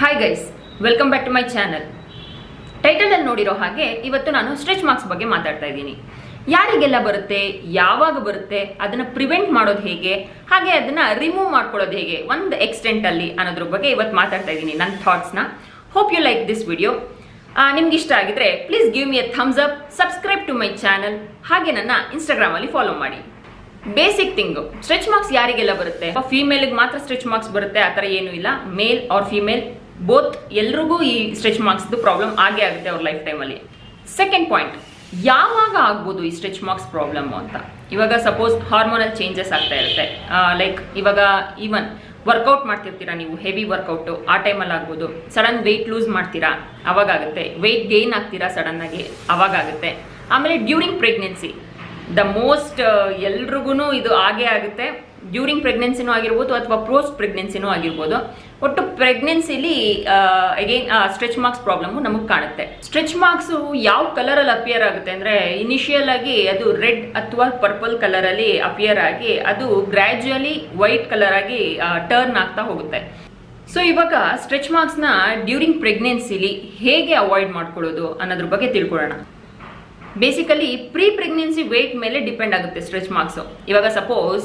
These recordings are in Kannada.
hi guys welcome back to my channel ಟೈಟಲಲ್ಲಿ ನೋಡಿರೋ ಹಾಗೆ ಇವತ್ತು ನಾನು ಸ್ಟ್ರೆಚ್ ಮಾರ್ಕ್ಸ್ ಬಗ್ಗೆ ಮಾತಾಡ್ತಾ ಇದ್ದೀನಿ ಯಾರಿಗೆಲ್ಲ ಬರುತ್ತೆ ಯಾವಾಗ ಬರುತ್ತೆ ಅದನ್ನ ಪ್ರಿವೆಂಟ್ ಮಾಡೋದು ಹೇಗೆ ಹಾಗೆ ಅದನ್ನ ರಿಮೂವ್ ಮಾಡ್ಕೊಳ್ಳೋದು ಹೇಗೆ ಒಂದು ಎಕ್ಸ್ಟೆಂಟ್ ಅಲ್ಲಿ ಅನ್ನೋದ್ರ ಬಗ್ಗೆ ಇವತ್ತು ಮಾತಾಡ್ತಾ ಇದ್ದೀನಿ ನನ್ನ ಥಾಟ್ಸ್ನ hope you like this video ನಿಮ್ಗೆ ಇಷ್ಟ ಆಗಿದ್ರೆ please give me a thumbs up subscribe to my channel ಹಾಗೆ ನನ್ನ ಇನ್ಸ್ಟಾಗ್ರಾಮ್ ಅಲ್ಲಿ ಫಾಲೋ ಮಾಡಿ ಬೇಸಿಕ್ ಥಿಂಗು ಸ್ಟ್ರೆಚ್ ಮಾರ್ಕ್ಸ್ ಯಾರಿಗೆಲ್ಲ ಬರುತ್ತೆ ಫಿಮೇಲ್ಗೆ ಮಾತ್ರ ಸ್ಟ್ರೆಚ್ ಮಾರ್ಕ್ಸ್ ಬರುತ್ತೆ ಆ ಥರ ಏನೂ ಇಲ್ಲ ಮೇಲ್ ಆರ್ ಫಿಮೇಲ್ ಬೋತ್ ಎಲ್ರಿಗೂ ಈ ಸ್ಟ್ರೆಚ್ ಮಾರ್ಕ್ಸ್ದು ಪ್ರಾಬ್ಲಮ್ ಆಗೇ ಆಗುತ್ತೆ ಅವ್ರ ಲೈಫ್ ಟೈಮಲ್ಲಿ ಸೆಕೆಂಡ್ ಪಾಯಿಂಟ್ ಯಾವಾಗ ಆಗ್ಬೋದು ಈ ಸ್ಟ್ರೆಚ್ ಮಾರ್ಕ್ಸ್ ಪ್ರಾಬ್ಲಮ್ ಅಂತ ಇವಾಗ ಸಪೋಸ್ ಹಾರ್ಮೋನಲ್ ಚೇಂಜಸ್ ಆಗ್ತಾ ಇರುತ್ತೆ ಲೈಕ್ ಇವಾಗ ಈವನ್ ವರ್ಕೌಟ್ ಮಾಡ್ತಿರ್ತೀರಾ ನೀವು ಹೆವಿ ವರ್ಕೌಟು ಆ ಟೈಮಲ್ಲಿ ಆಗ್ಬೋದು ಸಡನ್ ವೆಯ್ಟ್ ಲೂಸ್ ಮಾಡ್ತೀರಾ ಅವಾಗ ಆಗುತ್ತೆ ವೆಯ್ಟ್ ಗೇನ್ ಆಗ್ತೀರಾ ಸಡನ್ ಆಗಿ ಅವಾಗ ಆಗುತ್ತೆ ಆಮೇಲೆ ಡ್ಯೂರಿಂಗ್ ಪ್ರೆಗ್ನೆನ್ಸಿ ದ ಮೋಸ್ಟ್ ಎಲ್ರಿಗೂ ಇದು ಆಗೇ ಆಗುತ್ತೆ ಡ್ಯೂರಿಂಗ್ ಪ್ರೆಗ್ನೆನ್ಸಿನೂ ಆಗಿರ್ಬೋದು ಅಥವಾ ಪೋಸ್ಟ್ ಪ್ರೆಗ್ನೆನ್ಸಿನೂ ಆಗಿರ್ಬೋದು ಒಟ್ಟು ಪ್ರೆಗ್ನೆನ್ಸಿಲಿ ಅಗೈನ್ ಸ್ಟ್ರೆಚ್ ಮಾರ್ಕ್ಸ್ ಪ್ರಾಬ್ಲಮ್ ನಮಗೆ ಕಾಣುತ್ತೆ ಸ್ಟ್ರೆಚ್ ಮಾರ್ಕ್ಸ್ ಯಾವ ಕಲರಲ್ಲಿ ಅಪಿಯರ್ ಆಗುತ್ತೆ ಅಂದ್ರೆ ಇನಿಷಿಯಲ್ ಆಗಿ ಅದು ರೆಡ್ ಅಥವಾ ಪರ್ಪಲ್ ಕಲರ್ ಅಲ್ಲಿ ಅಪಿಯರ್ ಆಗಿ ಅದು ಗ್ರಾಜುಯಲಿ ವೈಟ್ ಕಲರ್ ಆಗಿ ಟರ್ನ್ ಆಗ್ತಾ ಹೋಗುತ್ತೆ ಸೊ ಇವಾಗ ಸ್ಟ್ರೆಚ್ ಮಾರ್ಕ್ಸ್ನ ಡ್ಯೂರಿಂಗ್ ಪ್ರೆಗ್ನೆನ್ಸಿಲಿ ಹೇಗೆ ಅವಾಯ್ಡ್ ಮಾಡ್ಕೊಳ್ಳೋದು ಅನ್ನೋದ್ರ ಬಗ್ಗೆ ತಿಳ್ಕೊಳ್ಳೋಣ ಬೇಸಿಕಲಿ ಪ್ರೀ ಪ್ರೆಗ್ನೆನ್ಸಿ ವೇಟ್ ಮೇಲೆ ಡಿಪೆಂಡ್ ಆಗುತ್ತೆ ಸ್ಟ್ರೆಚ್ ಮಾರ್ಕ್ಸ್ ಇವಾಗ ಸಪೋಸ್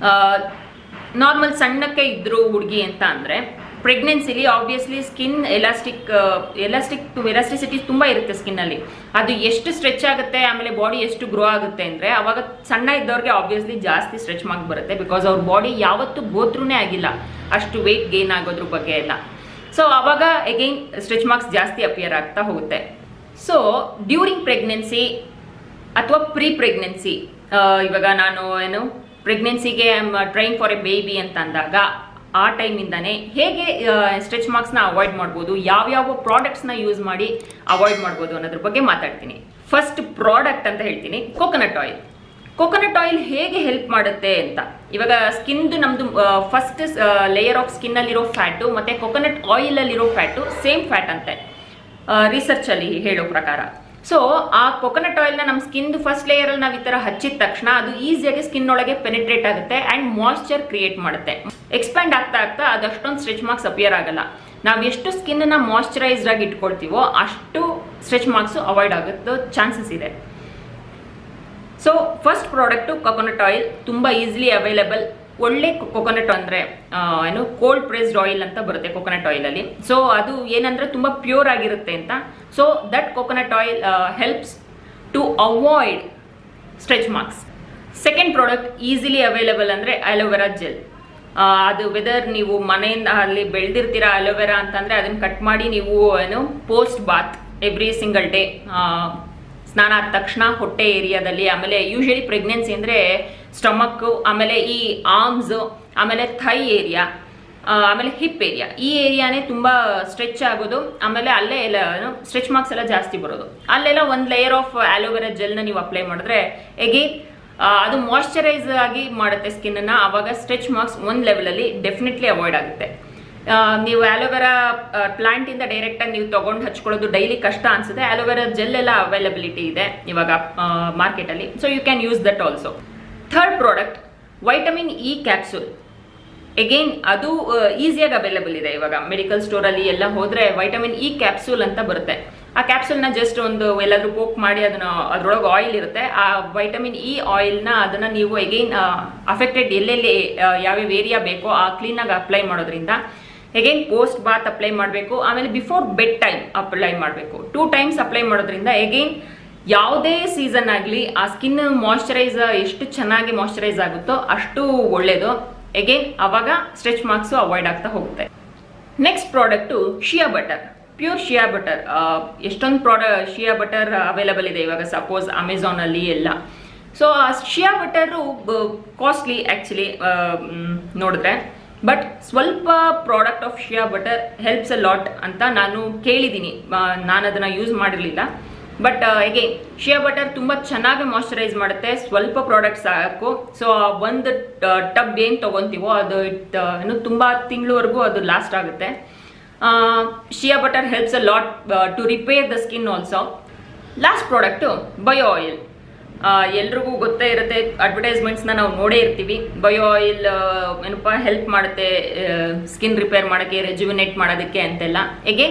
ನಾರ್ಮಲ್ ಸಣ್ಣಕ್ಕೆ ಇದ್ರು ಹುಡುಗಿ ಅಂತ ಅಂದ್ರೆ ಪ್ರೆಗ್ನೆನ್ಸಿಲಿ obviously skin elastic elastic to elasticity ತುಂಬ ಇರುತ್ತೆ ಸ್ಕಿನ್ನಲ್ಲಿ ಅದು ಎಷ್ಟು ಸ್ಟ್ರೆಚ್ ಆಗುತ್ತೆ ಆಮೇಲೆ ಬಾಡಿ ಎಷ್ಟು ಗ್ರೋ ಆಗುತ್ತೆ ಅಂದರೆ ಅವಾಗ ಸಣ್ಣ ಇದ್ದವ್ರಿಗೆ ಆಬ್ವಿಯಸ್ಲಿ ಜಾಸ್ತಿ ಸ್ಟ್ರೆಚ್ ಮಾರ್ಕ್ ಬರುತ್ತೆ ಬಿಕಾಸ್ ಅವ್ರ ಬಾಡಿ ಯಾವತ್ತೂ ಗೋತ್ರೂನೇ ಆಗಿಲ್ಲ ಅಷ್ಟು ವೆಯ್ಟ್ ಗೇನ್ ಆಗೋದ್ರ ಬಗ್ಗೆ ಎಲ್ಲ ಸೊ ಅವಾಗ ಅಗೈನ್ ಸ್ಟ್ರೆಚ್ ಮಾರ್ಕ್ಸ್ ಜಾಸ್ತಿ ಅಪಿಯರ್ ಆಗ್ತಾ ಹೋಗುತ್ತೆ ಸೊ ಡ್ಯೂರಿಂಗ್ ಪ್ರೆಗ್ನೆನ್ಸಿ ಅಥವಾ ಪ್ರೀ ಪ್ರೆಗ್ನೆನ್ಸಿ ಇವಾಗ ನಾನು ಏನು ಪ್ರೆಗ್ನೆನ್ಸಿಗೆ I am train for a baby ಅಂತ ಅಂದಾಗ ಆ ಟೈಮಿಂದಾನೇ ಹೇಗೆ ಸ್ಟ್ರೆಚ್ ಮಾರ್ಕ್ಸ್ನ ಅವಾಯ್ಡ್ ಮಾಡ್ಬೋದು ಯಾವ್ಯಾವ ಪ್ರಾಡಕ್ಟ್ಸ್ನ ಯೂಸ್ ಮಾಡಿ ಅವಾಯ್ಡ್ ಮಾಡ್ಬೋದು ಅನ್ನೋದ್ರ ಬಗ್ಗೆ ಮಾತಾಡ್ತೀನಿ ಫಸ್ಟ್ ಪ್ರಾಡಕ್ಟ್ ಅಂತ ಹೇಳ್ತೀನಿ ಕೋಕೋನಟ್ ಆಯಿಲ್ ಕೋಕೋನಟ್ ಆಯಿಲ್ ಹೇಗೆ ಹೆಲ್ಪ್ ಮಾಡುತ್ತೆ ಅಂತ ಇವಾಗ ಸ್ಕಿನ್ದು ನಮ್ದು ಫಸ್ಟ್ ಲೇಯರ್ ಆಫ್ ಸ್ಕಿನ್ ಅಲ್ಲಿರೋ ಫ್ಯಾಟು ಮತ್ತೆ ಕೋಕೋನಟ್ ಆಯಿಲ್ ಅಲ್ಲಿರೋ ಫ್ಯಾಟು ಸೇಮ್ ಫ್ಯಾಟ್ ಅಂತೆ ರಿಸರ್ಚ್ ಅಲ್ಲಿ ಹೇಳೋ ಪ್ರಕಾರ ಸೊ ಆ ಕೊಕೊನಟ್ ಆಯಿಲ್ನ ನಮ್ಮ ಸ್ಕಿನ್ ಫಸ್ಟ್ ಲೇಯರ್ ಅಲ್ಲಿ ನಾವು ಈ ತರ ಹಚ್ಚಿದ ತಕ್ಷಣ ಅದು ಈಸಿಯಾಗಿ ಸ್ಕಿನ್ ಒಳಗೆ ಪೆನಿಟ್ರೇಟ್ ಆಗುತ್ತೆ ಅಂಡ್ ಮಾಯ್ಶ್ಚರ್ ಕ್ರಿಯೇಟ್ ಮಾಡುತ್ತೆ ಎಕ್ಸ್ಪ್ಯಾಂಡ್ ಆಗ್ತಾ ಆಗ್ತಾ ಅದು ಅಷ್ಟೊಂದು ಸ್ಟ್ರೆಚ್ ಮಾರ್ಕ್ಸ್ ಅಪಿಯರ್ ಆಗಲ್ಲ ನಾವು ಎಷ್ಟು ಸ್ಕಿನ್ ನ ಮಾಯ್ಶ್ಚರೈಸ್ಡ್ ಆಗಿ ಇಟ್ಕೊಳ್ತೀವೋ ಅಷ್ಟು ಸ್ಟ್ರೆಚ್ ಮಾರ್ಕ್ಸ್ ಅವಾಯ್ಡ್ ಆಗುತ್ತೆ ಚಾನ್ಸಸ್ ಇದೆ so first product coconut oil ತುಂಬ ಈಸಿಲಿ ಅವೈಲೇಬಲ್ ಒಳ್ಳೆ ಕೊಕೊನಟ್ ಅಂದರೆ ಏನು ಕೋಲ್ಡ್ ಪ್ರೆಸ್ಡ್ ಆಯಿಲ್ ಅಂತ ಬರುತ್ತೆ ಕೊಕೊನಟ್ ಆಯಿಲಲ್ಲಿ ಸೊ ಅದು ಏನಂದ್ರೆ ತುಂಬ ಪ್ಯೂರ್ ಆಗಿರುತ್ತೆ ಅಂತ so that coconut oil helps to avoid stretch marks second product easily available ಅಂದರೆ ಅಲೋವೆರಾ ಜೆಲ್ ಅದು ವೆದರ್ ನೀವು ಮನೆಯಿಂದ ಅಲ್ಲಿ ಬೆಳೆದಿರ್ತೀರಾ ಅಲೋವೆರಾ ಅಂತಂದರೆ ಅದನ್ನು ಕಟ್ ಮಾಡಿ ನೀವು ಏನು post bath every single day ಸ್ನಾನ ಆದ ತಕ್ಷಣ ಹೊಟ್ಟೆ ಏರಿಯಾದಲ್ಲಿ ಆಮೇಲೆ ಯೂಶಲಿ ಪ್ರೆಗ್ನೆನ್ಸಿ ಅಂದರೆ ಸ್ಟಮಕ್ ಆಮೇಲೆ ಈ ಆರ್ಮ್ಸ್ ಆಮೇಲೆ ಥೈ ಏರಿಯಾ ಆಮೇಲೆ ಹಿಪ್ ಏರಿಯಾ ಈ ಏರಿಯಾನೇ ತುಂಬ ಸ್ಟ್ರೆಚ್ ಆಗೋದು ಆಮೇಲೆ ಅಲ್ಲೇ ಎಲ್ಲ ಸ್ಟ್ರೆಚ್ ಮಾರ್ಕ್ಸ್ ಎಲ್ಲ ಜಾಸ್ತಿ ಬರೋದು ಅಲ್ಲೆಲ್ಲ ಒಂದು ಲೇಯರ್ ಆಫ್ ಆಲೋವೆರಾ ಜೆಲ್ನ ನೀವು ಅಪ್ಲೈ ಮಾಡಿದ್ರೆ ಎಗೇನ್ ಅದು ಮಾಯ್ಶ್ಚರೈಸ್ ಆಗಿ ಮಾಡುತ್ತೆ ಸ್ಕಿನ್ನ ಆವಾಗ ಸ್ಟ್ರೆಚ್ ಮಾರ್ಕ್ಸ್ ಒಂದು ಲೆವೆಲಲ್ಲಿ ಡೆಫಿನೆಟ್ಲಿ ಅವಾಯ್ಡ್ ಆಗುತ್ತೆ ನೀವು ಆಲೋವೆರಾ ಪ್ಲಾಂಟ್ ಇಂದ ಡೈರೆಕ್ಟ್ ಆಗಿ ನೀವು ತಗೊಂಡು ಹಚ್ಕೊಳ್ಳೋದು ಡೈಲಿ ಕಷ್ಟ ಅನ್ಸುತ್ತೆ ಆಲೋವೆರಾ ಜೆಲ್ ಎಲ್ಲ ಅವೈಲಬಿಲಿಟಿ ಇದೆ ಇವಾಗ ಮಾರ್ಕೆಟ್ ಅಲ್ಲಿ so you can use that also third product vitamin E capsule again ಅದು ಈಸಿಯಾಗಿ ಅವೈಲೇಬಲ್ ಇದೆ ಇವಾಗ ಮೆಡಿಕಲ್ ಸ್ಟೋರ್ ಅಲ್ಲಿ ಎಲ್ಲ ಹೋದ್ರೆ ವೈಟಮಿನ್ ಇ ಕ್ಯಾಪ್ಸೂಲ್ ಅಂತ ಬರುತ್ತೆ ಆ ಕ್ಯಾಪ್ಸೂಲ್ನ ಜಸ್ಟ್ ಒಂದು ಎಲ್ಲಾದ್ರೂ ಪೋಕ್ ಮಾಡಿ ಅದನ್ನ ಅದ್ರೊಳಗೆ ಆಯಿಲ್ ಇರುತ್ತೆ ಆ ವೈಟಮಿನ್ ಇ ಆಯಿಲ್ನ ಅದನ್ನ ನೀವು ಎಗೈನ್ ಅಫೆಕ್ಟೆಡ್ ಎಲ್ಲೆಲ್ಲಿ ಯಾವ್ಯಾವ ಏರಿಯಾ ಬೇಕೋ ಆ ಕ್ಲೀನಾಗಿ ಅಪ್ಲೈ ಮಾಡೋದ್ರಿಂದ ಎಗೈನ್ ಪೋಸ್ಟ್ ಬಾತ್ ಅಪ್ಲೈ ಮಾಡಬೇಕು ಆಮೇಲೆ ಬಿಫೋರ್ ಬೆಡ್ ಟೈಮ್ ಅಪ್ಲೈ ಮಾಡಬೇಕು ಟೂ ಟೈಮ್ಸ್ ಅಪ್ಲೈ ಮಾಡೋದ್ರಿಂದ ಎಗೈನ್ ಯಾವುದೇ ಸೀಸನ್ ಆಗಲಿ ಆ ಸ್ಕಿನ್ ಮಾಯ್ಶ್ಚರೈಸ್ ಎಷ್ಟು ಚೆನ್ನಾಗಿ ಮಾಯ್ಶ್ಚರೈಸ್ ಆಗುತ್ತೋ ಅಷ್ಟು ಒಳ್ಳೇದು ಎಗೈನ್ ಅವಾಗ ಸ್ಟ್ರೆಚ್ ಮಾರ್ಕ್ಸು ಅವಾಯ್ಡ್ ಆಗ್ತಾ ಹೋಗುತ್ತೆ next product shea butter pure shea butter ಎಷ್ಟೊಂದು ಪ್ರಾಡ ಶಿಯಾ ಬಟರ್ ಅವೈಲಬಲ್ ಇದೆ ಇವಾಗ ಸಪೋಸ್ ಅಮೆಝಾನಲ್ಲಿ ಎಲ್ಲ ಸೊ ಆ ಶಿಯಾ ಬಟರು ಕಾಸ್ಟ್ಲಿ ಆ್ಯಕ್ಚುಲಿ ನೋಡಿದ್ರೆ ಬಟ್ ಸ್ವಲ್ಪ product of shea butter helps a lot ಅಂತ ನಾನು ಕೇಳಿದ್ದೀನಿ ನಾನು ಅದನ್ನು ಯೂಸ್ ಮಾಡಿರಲಿಲ್ಲ ಬಟ್ ಅಗೇನ್ ಶಿಯಾ ಬಟರ್ ತುಂಬ ಚೆನ್ನಾಗಿ ಮಾಯ್ಶ್ಚರೈಸ್ ಮಾಡುತ್ತೆ ಸ್ವಲ್ಪ ಪ್ರಾಡಕ್ಟ್ ಸಾಕು ಸೊ ಒಂದು ಟಬ್ ಏನು ತೊಗೊತೀವೋ ಅದು ಏನು ತುಂಬ ತಿಂಗಳವರೆಗೂ ಅದು ಲಾಸ್ಟ್ ಆಗುತ್ತೆ shea butter helps a lot to repair the skin also last product bio oil ಎಲ್ರಿಗೂ ಗೊತ್ತೇ ಇರುತ್ತೆ ಅಡ್ವರ್ಟೈಸ್ಮೆಂಟ್ಸ್ನ ನಾವು ನೋಡೇ ಇರ್ತೀವಿ ಬಯೋ ಆಯಿಲ್ ಏನಪ್ಪ ಹೆಲ್ಪ್ ಮಾಡುತ್ತೆ ಸ್ಕಿನ್ ರಿಪೇರ್ ಮಾಡೋಕ್ಕೆ ರೆಜ್ಯುವಿನೇಟ್ ಮಾಡೋದಕ್ಕೆ ಅಂತೆಲ್ಲ ಹೇಗೆ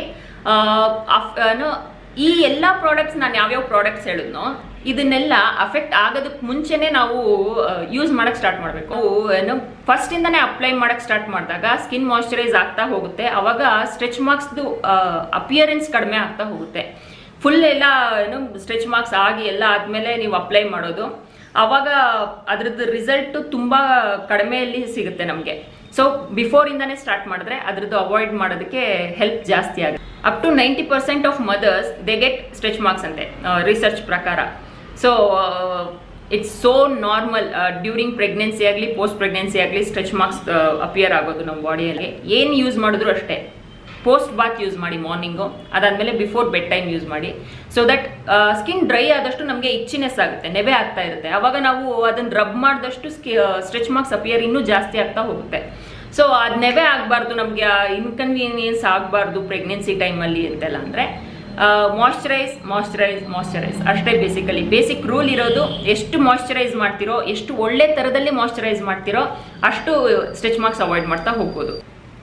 ಈ ಎಲ್ಲ ಪ್ರಾಡಕ್ಟ್ಸ್ ನಾನು ಯಾವ್ಯಾವ ಪ್ರಾಡಕ್ಟ್ಸ್ ಹೇಳಿದ್ನೋ ಇದನ್ನೆಲ್ಲ ಅಫೆಕ್ಟ್ ಆಗೋದಕ್ಕೆ ಮುಂಚೆನೆ ನಾವು ಯೂಸ್ ಮಾಡಕ್ ಸ್ಟಾರ್ಟ್ ಮಾಡಬೇಕು ಏನು ಫಸ್ಟ್ ಇಂದಾನೆ ಅಪ್ಲೈ ಮಾಡಕ್ ಸ್ಟಾರ್ಟ್ ಮಾಡಿದಾಗ ಸ್ಕಿನ್ ಮಾಯ್ಶ್ಚರೈಸ್ ಆಗ್ತಾ ಹೋಗುತ್ತೆ ಅವಾಗ ಸ್ಟ್ರೆಚ್ ಮಾರ್ಕ್ಸ್ದು ಅಪಿಯರೆನ್ಸ್ ಕಡಿಮೆ ಆಗ್ತಾ ಹೋಗುತ್ತೆ ಫುಲ್ ಎಲ್ಲ ಏನು ಸ್ಟ್ರೆಚ್ ಮಾರ್ಕ್ಸ್ ಆಗಿ ಎಲ್ಲ ಆದ್ಮೇಲೆ ನೀವು ಅಪ್ಲೈ ಮಾಡೋದು ಅವಾಗ ಅದ್ರದ್ದು ರಿಸಲ್ಟ್ ತುಂಬಾ ಕಡಿಮೆಯಲ್ಲಿ ಸಿಗುತ್ತೆ ನಮಗೆ ಸೊ ಬಿಫೋರ್ ಇಂದಾನೆ ಸ್ಟಾರ್ಟ್ ಮಾಡಿದ್ರೆ ಅದ್ರದ್ದು ಅವಾಯ್ಡ್ ಮಾಡೋದಕ್ಕೆ ಹೆಲ್ಪ್ ಜಾಸ್ತಿ ಆಗುತ್ತೆ up to ninety percent of mothers they get stretch marks ಅಂತೆ ರಿಸರ್ಚ್ ಪ್ರಕಾರ so it's so normal during pregnancy ಆಗಲಿ ಪೋಸ್ಟ್ ಪ್ರೆಗ್ನೆನ್ಸಿ ಆಗಲಿ ಸ್ಟ್ರೆಚ್ ಮಾರ್ಕ್ಸ್ ಅಪಿಯರ್ ಆಗೋದು ನಮ್ಮ ಬಾಡಿಯಲ್ಲಿ ಏನು ಯೂಸ್ ಮಾಡಿದ್ರು ಅಷ್ಟೇ ಪೋಸ್ಟ್ ಬಾತ್ ಯೂಸ್ ಮಾಡಿ ಮಾರ್ನಿಂಗು ಅದಾದಮೇಲೆ ಬಿಫೋರ್ ಬೆಡ್ ಟೈಮ್ ಯೂಸ್ ಮಾಡಿ ಸೊ ದಟ್ ಸ್ಕಿನ್ ಡ್ರೈ ಆದಷ್ಟು ನಮಗೆ ಇಚ್ಚಿನೆಸ್ ಆಗುತ್ತೆ ನೆವೆ ಆಗ್ತಾ ಇರುತ್ತೆ ಅವಾಗ ನಾವು ಅದನ್ನು ರಬ್ ಮಾಡಿದಷ್ಟು ಸ್ಕಿ ಸ್ಟ್ರೆಚ್ ಮಾರ್ಕ್ಸ್ ಅಪಿಯರ್ ಇನ್ನೂ ಜಾಸ್ತಿ ಆಗ್ತಾ ಹೋಗುತ್ತೆ ಸೊ ಅದು ನೆವೆ ಆಗಬಾರ್ದು ನಮಗೆ ಇನ್ಕನ್ವೀನಿಯನ್ಸ್ ಆಗಬಾರ್ದು ಪ್ರೆಗ್ನೆನ್ಸಿ ಟೈಮಲ್ಲಿ ಅಂತೆಲ್ಲ ಅಂದರೆ ಮಾಯ್ಶ್ಚರೈಸ್ ಮಾಯ್ಶ್ಚರೈಸ್ ಮಾಯ್ಶ್ಚರೈಸ್ ಅಷ್ಟೇ ಬೇಸಿಕಲಿ ಬೇಸಿಕ್ ರೂಲ್ ಇರೋದು ಎಷ್ಟು ಮಾಯ್ಶ್ಚರೈಸ್ ಮಾಡ್ತಿರೋ ಎಷ್ಟು ಒಳ್ಳೆ ಥರದಲ್ಲಿ ಮಾಯ್ಶ್ಚರೈಸ್ ಮಾಡ್ತಿರೋ ಅಷ್ಟು ಸ್ಟ್ರೆಚ್ ಮಾರ್ಕ್ಸ್ ಅವಾಯ್ಡ್ ಮಾಡ್ತಾ ಹೋಗ್ಬೋದು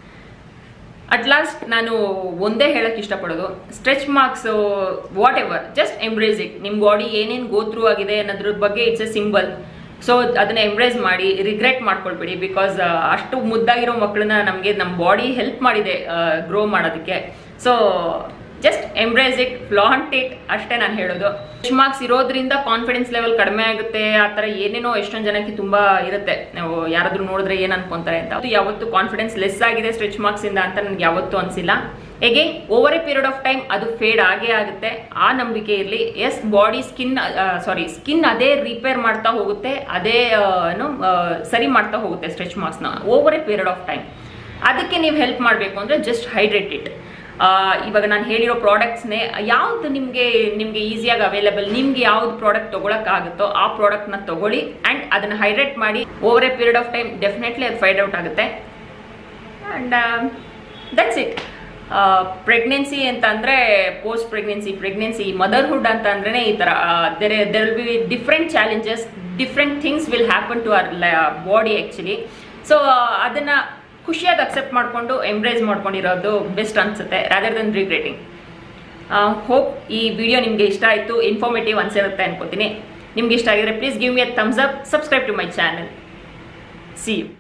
ಅಟ್ ಲಾಸ್ಟ್ ನಾನು ಒಂದೇ ಹೇಳಕ್ ಇಷ್ಟಪಡೋದು stretch marks whatever just embrace it ನಿಮ್ಮ ಬಾಡಿ ಏನೇನು ಗೋತ್ರೂ ಆಗಿದೆ ಅನ್ನೋದ್ರ ಬಗ್ಗೆ ಇಟ್ಸ್ ಎ ಸಿಂಬಲ್ ಸೊ ಅದನ್ನ ಎಂಬ್ರೇಸ್ ಮಾಡಿ ರಿಗ್ರೆಟ್ ಮಾಡ್ಕೊಳ್ಬೇಡಿ ಬಿಕಾಸ್ ಅಷ್ಟು ಮುದ್ದಾಗಿರೋ ಮಕ್ಕಳನ್ನ ನಮಗೆ ನಮ್ಮ ಬಾಡಿ ಹೆಲ್ಪ್ ಮಾಡಿದೆ ಗ್ರೋ ಮಾಡೋದಕ್ಕೆ so just embrace it flaunt it ಅಷ್ಟೇ ನಾನು ಹೇಳೋದು ಸ್ಟ್ರೆಚ್ ಮಾರ್ಕ್ಸ್ ಇರೋದ್ರಿಂದ ಕಾನ್ಫಿಡೆನ್ಸ್ ಲೆವೆಲ್ ಕಡಿಮೆ ಆಗುತ್ತೆ ಆ ಥರ ಏನೇನೋ ಎಷ್ಟೊಂದು ಜನಕ್ಕೆ ತುಂಬಾ ಇರುತ್ತೆ ನಾವು ಯಾರಾದ್ರೂ ನೋಡಿದ್ರೆ ಏನು ಅನ್ಕೊಂತಾರೆ ಅಂತ ಅದು ಯಾವತ್ತು ಕಾನ್ಫಿಡೆನ್ಸ್ ಲೆಸ್ ಆಗಿದೆ ಸ್ಟ್ರೆಚ್ ಮಾರ್ಕ್ಸ್ ಇಂದ ಅಂತ ನನಗೆ ಯಾವತ್ತೂ ಅನ್ಸಿಲ್ಲ ಹೇಗೆ over a period of time ಅದು ಫೇಡ್ ಆಗೇ ಆಗುತ್ತೆ ಆ ನಂಬಿಕೆ ಇರಲಿ as body skin sorry skin ಅದೇ ರಿಪೇರ್ ಮಾಡ್ತಾ ಹೋಗುತ್ತೆ ಅದೇ ಏನು ಸರಿ ಮಾಡ್ತಾ ಹೋಗುತ್ತೆ ಸ್ಟ್ರೆಚ್ ಮಾರ್ಕ್ಸ್ನ over a period of time ಅದಕ್ಕೆ ನೀವು ಹೆಲ್ಪ್ ಮಾಡಬೇಕು ಅಂದರೆ ಜಸ್ಟ್ ಹೈಡ್ರೇಟ್ ಇಟ್ ಇವಾಗ ನಾನು ಹೇಳಿರೋ ಪ್ರಾಡಕ್ಟ್ಸ್ನೇ ಯಾವ್ದು ನಿಮಗೆ ನಿಮಗೆ ಈಸಿಯಾಗಿ ಅವೈಲೇಬಲ್ ನಿಮ್ಗೆ ಯಾವ್ದು ಪ್ರಾಡಕ್ಟ್ ತೊಗೊಳಕ್ಕಾಗುತ್ತೋ ಆ ಪ್ರಾಡಕ್ಟ್ನ ತಗೊಳ್ಳಿ ಆ್ಯಂಡ್ ಅದನ್ನು ಹೈಡ್ರೇಟ್ ಮಾಡಿ over a period of time definitely ಅದು ಫೈಡ್ ಔಟ್ ಆಗುತ್ತೆ ಆ್ಯಂಡ್ ದಟ್ಸ್ ಇಟ್ ಪ್ರೆಗ್ನೆನ್ಸಿ ಅಂತ ಅಂದರೆ ಪೋಸ್ಟ್ ಪ್ರೆಗ್ನೆನ್ಸಿ ಪ್ರೆಗ್ನೆನ್ಸಿ ಮದರ್ಹುಡ್ ಅಂತ ಅಂದ್ರೆ ಈ ಥರ there there will be different challenges different things will happen to our body actually so ಅದನ್ನು ಖುಷಿಯಾಗಿ ಅಕ್ಸೆಪ್ಟ್ ಮಾಡಿಕೊಂಡು ಎಂಬ್ರೇಸ್ ಮಾಡ್ಕೊಂಡಿರೋದು ಬೆಸ್ಟ್ ಅನ್ಸುತ್ತೆ ರಾದರ್ ದನ್ ರಿಗ್ರೆಟಿಂಗ್ ಹೋಪ್ ಈ ವಿಡಿಯೋ ನಿಮಗೆ ಇಷ್ಟ ಆಯಿತು ಇನ್ಫಾರ್ಮೇಟಿವ್ ಅನ್ಸಿರುತ್ತೆ ಅನ್ಕೋತೀನಿ ನಿಮ್ಗೆ ಇಷ್ಟ ಆಗಿದ್ರೆ please give me a thumbs up subscribe to my channel see you